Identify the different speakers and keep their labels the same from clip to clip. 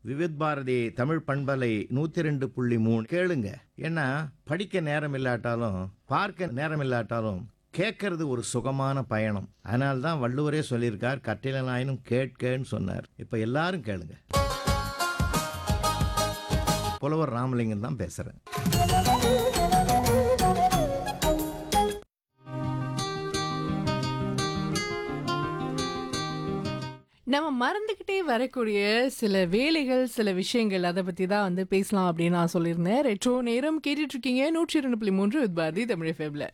Speaker 1: விவித் பாரதி தமிழ் பண்பலை நூற்றி ரெண்டு புள்ளி மூணு கேளுங்க ஏன்னா படிக்க நேரம் இல்லாட்டாலும் பார்க்க நேரம் இல்லாட்டாலும் கேட்கறது ஒரு சுகமான பயணம் அதனால தான் வள்ளுவரே சொல்லியிருக்கார் கட்டிலனாயினும் கேட்கன்னு சொன்னார் இப்போ எல்லாரும் கேளுங்க புலவர் ராமலிங்கம் தான் பேசுகிறேன்
Speaker 2: நம்ம மறந்துக்கிட்டே வரக்கூடிய சில வேலைகள் சில விஷயங்கள் அதை பற்றி தான் வந்து பேசலாம் அப்படின்னு நான் சொல்லியிருந்தேன் ரெட்ரோ நேரம் கேட்டுட்டு இருக்கீங்க நூற்றி இரண்டு புள்ளி மூன்று வித் பாரதி தமிழ் ஃபேப்ல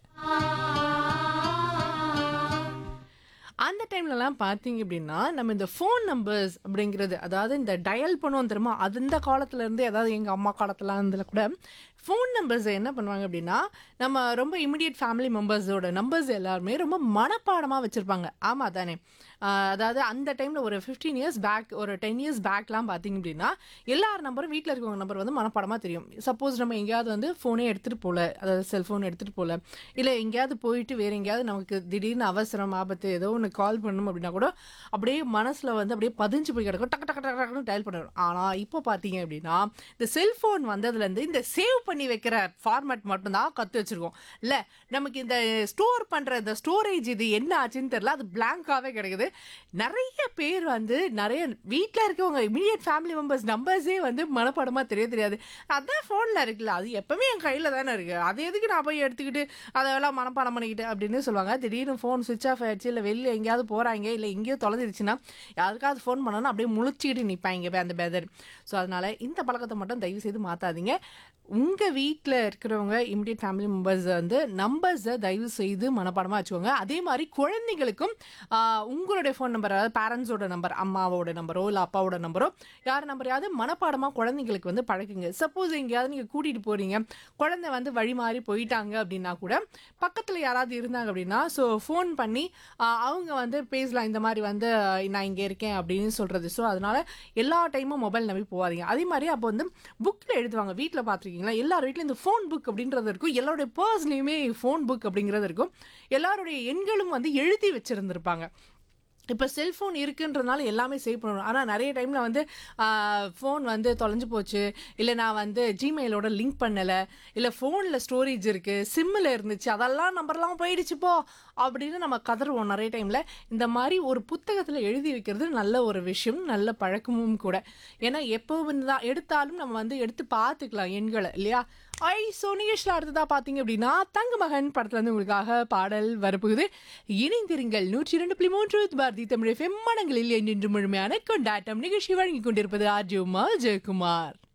Speaker 2: அந்த டைம்லலாம் பார்த்தீங்க அப்படின்னா நம்ம இந்த ஃபோன் நம்பர்ஸ் அப்படிங்கிறது அதாவது இந்த டயல் பண்ணுவோம் தெரியுமா அது இந்த காலத்துல இருந்தே அதாவது எங்கள் அம்மா காலத்துல இருந்துல கூட ஃபோன் நம்பர்ஸை என்ன பண்ணுவாங்க அப்படின்னா நம்ம ரொம்ப இமிடியட் ஃபேமிலி மெம்பர்ஸோட நம்பர்ஸ் எல்லாருமே ரொம்ப மனப்பாடமாக வச்சுருப்பாங்க ஆமாம் தானே ஆஹ் அதாவது அந்த டைமில் ஒரு ஃபிஃப்டீன் இயர்ஸ் பேக் ஒரு டென் இயர்ஸ் பேக்லாம் பார்த்தீங்க அப்படின்னா எல்லார் நம்பரும் வீட்டில் இருக்கவங்க நம்பர் வந்து மனப்பாடமாக தெரியும் சப்போஸ் நம்ம எங்கேயாவது வந்து ஃபோனே எடுத்துகிட்டு போகல அதாவது செல்ஃபோன் எடுத்துகிட்டு போகல இல்லை எங்கேயாவது போயிட்டு வேறு எங்கேயாவது நமக்கு திடீர்னு அவசரம் ஆபத்து ஏதோ ஒன்று கால் பண்ணணும் அப்படின்னா கூட அப்படியே மனசில் வந்து அப்படியே பதிஞ்சு போய் கிடக்கும் டக்கு டக்கு டக்கு டக்குன்னு டயல் பண்ணணும் ஆனால் இப்போ பார்த்தீங்க அப்படின்னா இந்த செல்ஃபோன் வந்ததுலேருந்து இந்த சேவ் பண்ணி வைக்கிற ஃபார்மேட் மட்டும்தான் கற்று வச்சுருக்கோம் இல்லை நமக்கு இந்த ஸ்டோர் பண்ணுற இந்த ஸ்டோரேஜ் இது என்ன ஆச்சுன்னு தெரியல அது பிளாங்காகவே கிடைக்குது நிறைய பேர் வந்து நிறைய வீட்டில் இருக்கவங்க இமீடியட் ஃபேமிலி மெம்பர்ஸ் நம்பர்ஸே வந்து மனப்பாடமாக தெரிய தெரியாது அதான் ஃபோனில் இருக்குல்ல அது எப்பவுமே என் கையில் தானே இருக்குது அது எதுக்கு நான் போய் எடுத்துக்கிட்டு அதெல்லாம் மனப்பாடம் பண்ணிக்கிட்டு அப்படின்னு சொல்லுவாங்க திடீர்னு ஃபோன் சுவிச் ஆஃப் ஆயிடுச்சு இல்லை வெளில எங்கேயாவது போகிறாங்க இல்லை எங்கேயோ தொலைஞ்சிருச்சுன்னா யாருக்காவது ஃபோன் பண்ணோன்னா அப்படியே முழிச்சிக்கிட்டு நிற்பாங்க அந்த பேதர் ஸோ அதனால் இந்த பழக்கத்தை மட்டும் தயவு செய்து மாற்றாதீங்க உங்கள் வீட்டில் இருக்கிறவங்க இமிடியட் ஃபேமிலி மெம்பர்ஸ் வந்து நம்பர்ஸை தயவு செய்து மனப்பாடமாக வச்சுக்கோங்க அதே மாதிரி குழந்தைகளுக்கும் ஆஹ், உங்களுடைய ஃபோன் நம்பர் அதாவது பேரண்ட்ஸோட நம்பர் அம்மாவோட நம்பரோ இல்லை அப்பாவோட நம்பரோ யார் நம்பரையாவது மனப்பாடமாக குழந்தைங்களுக்கு வந்து பழக்குங்க சப்போஸ் எங்கேயாவது நீங்கள் கூட்டிகிட்டு போகிறீங்க குழந்தை வந்து வழி மாறி போயிட்டாங்க அப்படின்னா கூட பக்கத்தில் யாராவது இருந்தாங்க அப்படின்னா ஸோ ஃபோன் பண்ணி ஆஹ், அவங்க வந்து பேசலாம் இந்த மாதிரி வந்து ஆஹ், நான் இங்கே இருக்கேன் அப்படின்னு சொல்கிறது ஸோ அதனால் எல்லா டைமும் மொபைல் நம்பி போகாதீங்க அதே மாதிரி அப்போ வந்து புக்கில் எழுதுவாங்க வீட்டில் பார்த்துருக்கீங்களா எல்லார் வீட்லையும் இந்த ஃபோன் புக் அப்படின்றது இருக்கும் எல்லாருடைய பர்ஸ்லேயுமே ஃபோன் புக் அப்படிங்கிறது இருக்கும் எல்லாருடைய எண்களும் வந்து எழுதி வச்சுருந்துருப்பாங்க இப்போ செல்ஃபோன் இருக்குன்றதுனால எல்லாமே சேவ் பண்ணணும் ஆனால் நிறைய டைமில் வந்து ஃபோன் வந்து தொலைஞ்சு போச்சு இல்லை நான் வந்து ஜிமெயிலோட லிங்க் பண்ணலை இல்லை ஃபோனில் ஸ்டோரேஜ் இருக்குது சிம்மில் இருந்துச்சு அதெல்லாம் நம்பர்லாம் போயிடுச்சு போ அப்படின்னு நம்ம கதறுவோம் நிறைய டைமில் இந்த மாதிரி ஒரு புத்தகத்தில் எழுதி வைக்கிறது நல்ல ஒரு விஷயம் நல்ல பழக்கமும் கூட ஏன்னா எப்போ தான் எடுத்தாலும் நம்ம வந்து எடுத்து பார்த்துக்கலாம் எண்களை இல்லையா ஐ ஸோ நிகழ்ச்சியில் அடுத்ததாக பார்த்தீங்க அப்படின்னா தங்க மகன் படத்துலேருந்து உங்களுக்காக பாடல் வரப்போகுது இணைந்திருங்கள் நூற்றி இரண்டு புள்ளி மூன்று பாரதி தமிழ் எஃப்எம் மனங்களில் என்று முழுமையான கொண்டாட்டம் நிகழ்ச்சி வழங்கி கொண்டிருப்பது ஆர்ஜி உமா ஜெயக்குமார்